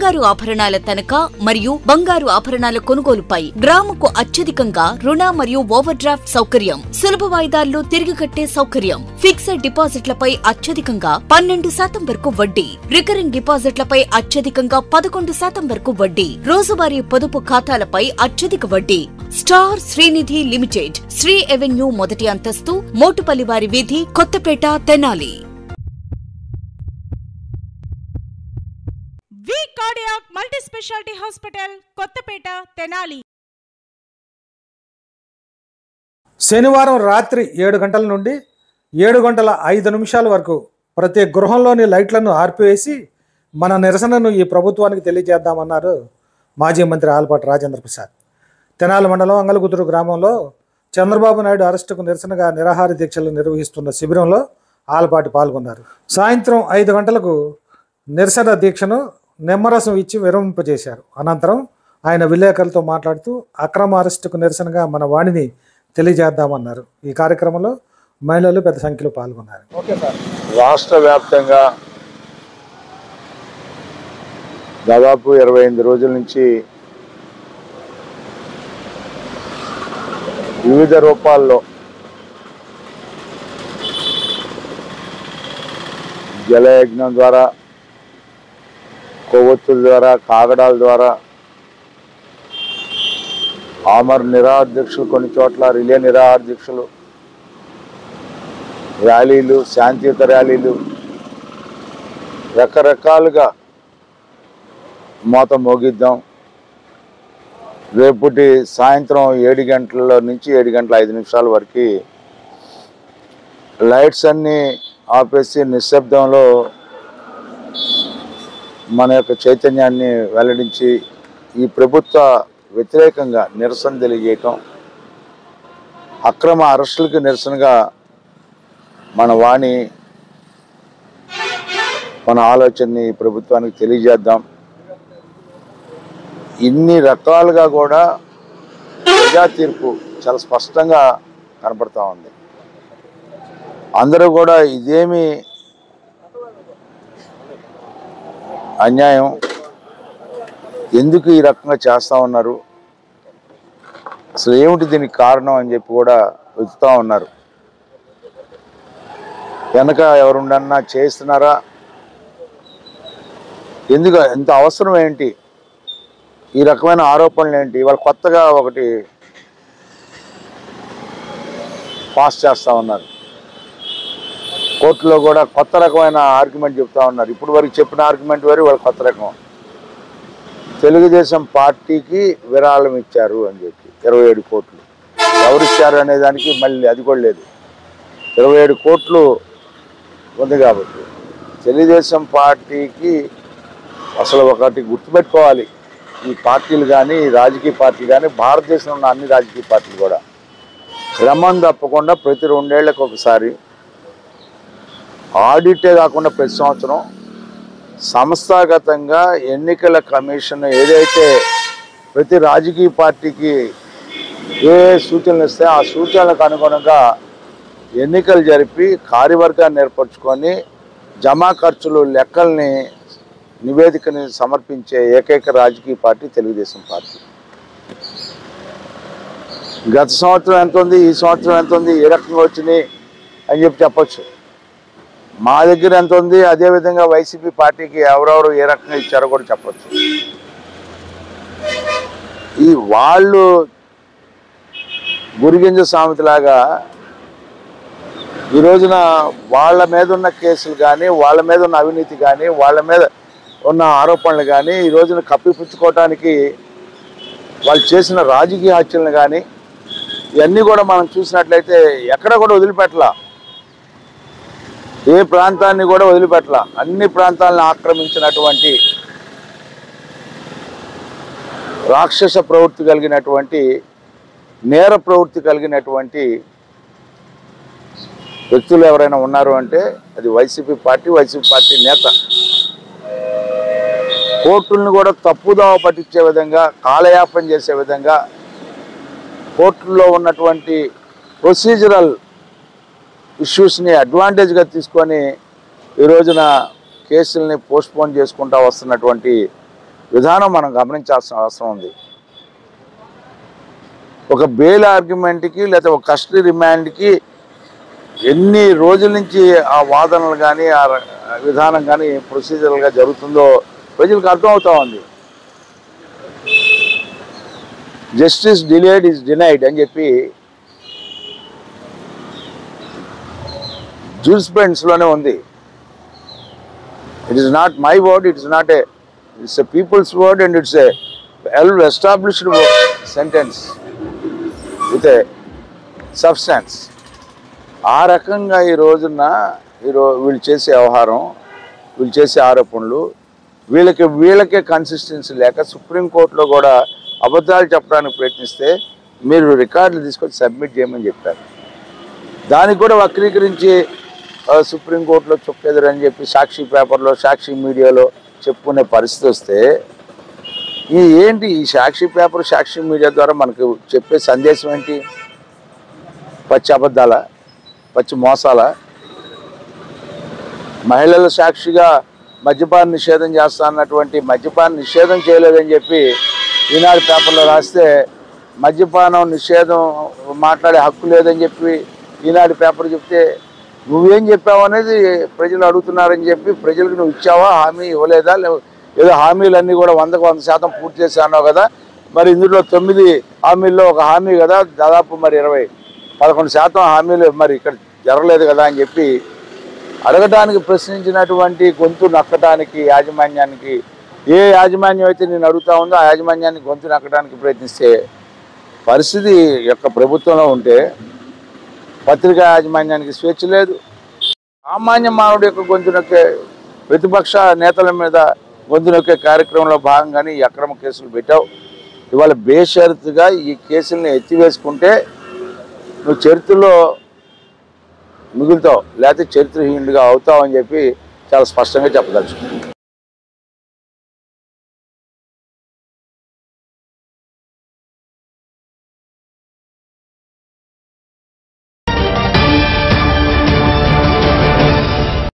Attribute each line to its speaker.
Speaker 1: బంగారు ఆభరణాల తనఖా మరియు బంగారు ఆభరణాల కొనుగోలుపై గ్రాముకు అత్యధికంగా రుణ మరియు ఓవర్ డ్రాఫ్ట్ సౌకర్యం సులభ వాయిదాల్లో తిరిగి కట్టే సౌకర్యం ఫిక్స్డ్ డిపాజిట్లపై అత్యధికంగా పన్నెండు శాతం వరకు వడ్డీ రికరింగ్ డిపాజిట్లపై అత్యధికంగా పదకొండు శాతం వరకు వడ్డీ రోజువారీ పొదుపు ఖాతాలపై అత్యధిక వడ్డీ star Srinidhi limited Sri avenue మొదటి అంతస్తు మోటుపల్లివారి వీధి Kothapeta Tenali
Speaker 2: V cardiac multi speciality hospital Kothapeta Tenali
Speaker 3: శనివారం రాత్రి ఏడు గంటల నుండి ఏడు గంటల ఐదు నిమిషాల వరకు ప్రతి గృహంలోని లైట్లను ఆర్పివేసి మన నిరసనను ఈ ప్రభుత్వానికి తెలియజేద్దామన్నారు మాజీ మంత్రి ఆలపాటి రాజేంద్ర ప్రసాద్ తెనాలి మండలం అంగలగుతురు గ్రామంలో చంద్రబాబు నాయుడు అరెస్టుకు నిరసనగా నిరాహార దీక్షలు నిర్వహిస్తున్న శిబిరంలో ఆలపాటి పాల్గొన్నారు సాయంత్రం ఐదు గంటలకు నిరసన దీక్షను నిమ్మరసం ఇచ్చి విరమింపజేశారు అనంతరం ఆయన విలేకరులతో మాట్లాడుతూ అక్రమ అరెస్టుకు నిరసనగా మన వాణిని తెలియజేద్దామన్నారు ఈ కార్యక్రమంలో మహిళలు పెద్ద సంఖ్యలో పాల్గొన్నారు ఓకే సార్
Speaker 4: రాష్ట్ర వ్యాప్తంగా దాదాపు ఇరవై ఎనిమిది రోజుల నుంచి వివిధ రూపాల్లో జలయజ్ఞం ద్వారా కొవ్వొత్తుల ద్వారా కాగడాల ద్వారా ఆమర్ నిరాధ్యక్షులు కొన్ని చోట్ల రిలే నిరాధ్యక్షులు ర్యాలీలు శాంతియుత ర్యాలీలు రకరకాలుగా మోత మోగిద్దాం రేపటి సాయంత్రం ఏడు గంటల నుంచి ఏడు గంటల ఐదు నిమిషాల వరకు లైట్స్ అన్నీ ఆపేసి నిశ్శబ్దంలో మన యొక్క చైతన్యాన్ని వెల్లడించి ఈ ప్రభుత్వ వ్యతిరేకంగా నిరసన తెలియజేయటం అక్రమ అరెస్టులకి నిరసనగా మన వాణి మన ఆలోచనని ఈ ప్రభుత్వానికి తెలియజేద్దాం ఇన్ని రకాలుగా కూడా ప్రజా తీర్పు చాలా స్పష్టంగా కనపడతా ఉంది అందరూ కూడా ఇదేమి అన్యాయం ఎందుకు ఈ రకంగా చేస్తా ఉన్నారు అసలు ఏమిటి దీనికి కారణం అని చెప్పి కూడా వెతుకుతా ఉన్నారు వెనక ఎవరుండన్నా చేస్తున్నారా ఎందుకు ఎంత అవసరం ఏంటి ఈ రకమైన ఆరోపణలు ఏంటి వాళ్ళు కొత్తగా ఒకటి పాస్ చేస్తా ఉన్నారు కోర్టులో కూడా కొత్త రకమైన ఆర్గ్యుమెంట్ చెప్తా ఉన్నారు ఇప్పుడు వరకు చెప్పిన ఆర్గ్యుమెంట్ వేరు వాళ్ళు కొత్త రకం తెలుగుదేశం పార్టీకి విరాళం ఇచ్చారు అని చెప్పి ఇరవై ఏడు కోట్లు ఎవరు ఇచ్చారు అనే దానికి మళ్ళీ అది కూడా లేదు ఇరవై ఏడు కోట్లు ఉంది కాబట్టి తెలుగుదేశం పార్టీకి అసలు ఒకటి గుర్తుపెట్టుకోవాలి ఈ పార్టీలు కానీ ఈ రాజకీయ పార్టీలు కానీ భారతదేశంలో ఉన్న అన్ని రాజకీయ పార్టీలు కూడా క్రమం తప్పకుండా ప్రతి రెండేళ్లకు ఒకసారి ఆడిటే కాకుండా ప్రతి సంవత్సరం సంస్థాగతంగా ఎన్నికల కమిషన్ ఏదైతే ప్రతి రాజకీయ పార్టీకి ఏ సూచనలు ఇస్తే ఆ సూచనలకు అనుగుణంగా ఎన్నికలు జరిపి కార్యవర్గాన్ని ఏర్పరచుకొని జమా ఖర్చులు లెక్కల్ని నివేదికని సమర్పించే ఏకైక రాజకీయ పార్టీ తెలుగుదేశం పార్టీ గత సంవత్సరం ఎంత ఉంది ఈ సంవత్సరం ఎంత ఉంది ఏ రకంగా వచ్చినాయి అని చెప్పి చెప్పొచ్చు మా దగ్గర ఎంత ఉంది అదేవిధంగా వైసీపీ పార్టీకి ఎవరెవరు ఏ రకంగా ఇచ్చారో కూడా చెప్పొచ్చు ఈ వాళ్ళు గురిగింజ సామెతలాగా ఈ రోజున వాళ్ళ మీద ఉన్న కేసులు కానీ వాళ్ళ మీద ఉన్న అవినీతి కానీ వాళ్ళ మీద ఉన్న ఆరోపణలు కానీ ఈ రోజున కప్పిపుచ్చుకోవటానికి వాళ్ళు చేసిన రాజకీయ హత్యలను కానీ ఇవన్నీ కూడా మనం చూసినట్లయితే ఎక్కడ కూడా వదిలిపెట్టలా ఏ ప్రాంతాన్ని కూడా వదిలిపెట్టలా అన్ని ప్రాంతాలను ఆక్రమించినటువంటి రాక్షస ప్రవృత్తి కలిగినటువంటి నేర ప్రవృత్తి కలిగినటువంటి వ్యక్తులు ఎవరైనా ఉన్నారు అంటే అది వైసీపీ పార్టీ వైసీపీ పార్టీ నేత కోర్టులను కూడా తప్పుదోవ పట్టించే విధంగా కాలయాపన చేసే విధంగా కోర్టుల్లో ఉన్నటువంటి ప్రొసీజరల్ ఇష్యూస్ని అడ్వాంటేజ్గా తీసుకొని ఈ రోజున కేసుల్ని పోస్ట్పోన్ చేసుకుంటూ వస్తున్నటువంటి విధానం మనం గమనించాల్సిన అవసరం ఉంది ఒక బెయిల్ ఆర్గ్యుమెంట్కి లేదా ఒక కస్టడీ రిమాండ్కి ఎన్ని రోజుల నుంచి ఆ వాదనలు కానీ ఆ ర- ఆ విధానం కానీ ప్రొసీజర్గా జరుగుతుందో ప్రజలకు అర్థమవుతా ఉంది జస్టిస్ డిలేడ్ ఇస్ డినైడ్ అని చెప్పి లోనే ఉంది it is not my word it is not a it's a people's word and it's a well established sentence with a substance ఆ రకంగా ఈ రోజున ఈరో వీళ్ళు చేసే వ్యవహారం వీళ్ళు చేసే ఆరోపణలు వీళ్ళకి వీళ్ళకే కన్సిస్టెన్సీ లేక సుప్రీంకోర్టులో కూడా అబద్ధాలు చెప్పడానికి ప్రయత్నిస్తే మీరు రికార్డులు తీసుకొచ్చి సబ్మిట్ చేయమని చెప్పారు దానికి కూడా వక్రీకరించి ఆ, సుప్రీంకోర్టులో చొక్కెదురని చెప్పి సాక్షి పేపర్లో సాక్షి మీడియాలో చెప్పుకునే పరిస్థితి వస్తే ఈ ఏంటి ఈ సాక్షి పేపర్ సాక్షి మీడియా ద్వారా మనకు చెప్పే సందేశం ఏంటి పచ్చి అబద్ధాల పచ్చి మోసాల మహిళల సాక్షిగా మద్యపాన నిషేధం చేస్తా అన్నటువంటి మద్యపాన నిషేధం చేయలేదని చెప్పి ఈనాడు పేపర్లో రాస్తే మద్యపానం నిషేధం మాట్లాడే హక్కు లేదని చెప్పి ఈనాడు పేపర్ చెప్తే నువ్వేం చెప్పావు అనేది ప్రజలు అడుగుతున్నారని చెప్పి ప్రజలకు నువ్వు ఇచ్చావా హామీ ఇవ్వలేదా లేవు ఏదో హామీలన్నీ కూడా వందకు వంద శాతం పూర్తి చేసి అన్నావు కదా మరి ఇందులో తొమ్మిది హామీల్లో ఒక హామీ కదా దాదాపు మరి ఇరవై పదకొండు శాతం హామీలు మరి ఇక్కడ జరగలేదు కదా అని చెప్పి అడగటానికి ప్రశ్నించినటువంటి గొంతు నక్కటానికి యాజమాన్యానికి ఏ యాజమాన్యం అయితే నేను అడుగుతా ఉందో ఆ యాజమాన్యాన్ని గొంతు నక్కడానికి ప్రయత్నిస్తే పరిస్థితి యొక్క ప్రభుత్వంలో ఉంటే పత్రికా యాజమాన్యానికి స్వేచ్ఛ లేదు సామాన్య మానవుడి యొక్క గొంతు నొక్కే ప్రతిపక్ష నేతల మీద గొంతు నొక్కే కార్యక్రమంలో భాగంగానే ఈ అక్రమ కేసులు పెట్టావు ఇవాళ బేషరతుగా ఈ కేసుల్ని ఎత్తివేసుకుంటే నువ్వు చరిత్రలో మిగులుతావు లేకపోతే చరిత్రహీనుడిగా అవుతావు అని చెప్పి చాలా స్పష్టంగా చెప్పదలుచుకున్నాను